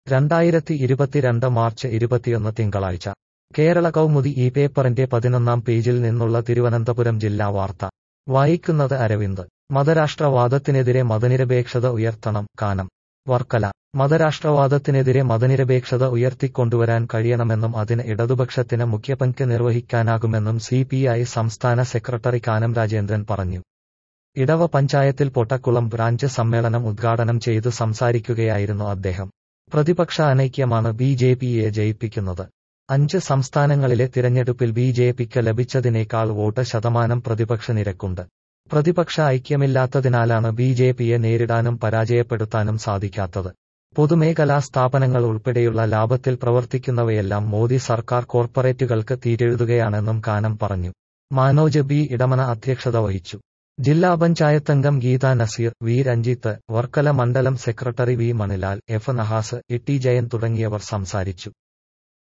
രണ്ടായിരത്തി ഇരുപത്തിരണ്ട് മാർച്ച് ഇരുപത്തിയൊന്ന് തിങ്കളാഴ്ച കേരള കൗമുദി ഈ പേപ്പറിന്റെ പതിനൊന്നാം പേജിൽ നിന്നുള്ള തിരുവനന്തപുരം ജില്ലാ വാർത്ത വായിക്കുന്നത് അരവിന്ദ് മതരാഷ്ട്രവാദത്തിനെതിരെ മതനിരപേക്ഷത ഉയർത്തണം കാനം വർക്കല മതരാഷ്ട്രവാദത്തിനെതിരെ മതനിരപേക്ഷത ഉയർത്തിക്കൊണ്ടുവരാൻ കഴിയണമെന്നും അതിന് ഇടതുപക്ഷത്തിന് മുഖ്യപങ്ക് നിർവഹിക്കാനാകുമെന്നും സിപിഐ സംസ്ഥാന സെക്രട്ടറി കാനം രാജേന്ദ്രൻ പറഞ്ഞു ഇടവ പഞ്ചായത്തിൽ പൊട്ടക്കുളം ബ്രാഞ്ച് സമ്മേളനം ഉദ്ഘാടനം ചെയ്തു സംസാരിക്കുകയായിരുന്നു അദ്ദേഹം പ്രതിപക്ഷ അനൈക്യമാണ് ബി ജെ പിയെ ജയിപ്പിക്കുന്നത് അഞ്ച് സംസ്ഥാനങ്ങളിലെ തിരഞ്ഞെടുപ്പിൽ ബി ജെ പിക്ക് ലഭിച്ചതിനേക്കാൾ വോട്ട് ശതമാനം പ്രതിപക്ഷ നിരക്കുണ്ട് പ്രതിപക്ഷ ഐക്യമില്ലാത്തതിനാലാണ് ബി ജെ പിയെ നേരിടാനും പരാജയപ്പെടുത്താനും സാധിക്കാത്തത് പൊതുമേഖലാ സ്ഥാപനങ്ങൾ ഉൾപ്പെടെയുള്ള ലാഭത്തിൽ പ്രവർത്തിക്കുന്നവയെല്ലാം മോദി സർക്കാർ കോർപ്പറേറ്റുകൾക്ക് തീരെഴുതുകയാണെന്നും കാനം പറഞ്ഞു മാനോജ് ബി ഇടമന അധ്യക്ഷത വഹിച്ചു ജില്ലാ പഞ്ചായത്തംഗം ഗീത നസീർ വി രഞ്ജിത്ത് വർക്കല മണ്ഡലം secretary V Manilal F Nahas E T Jayan തുടങ്ങിയവർ സംസാരിച്ചു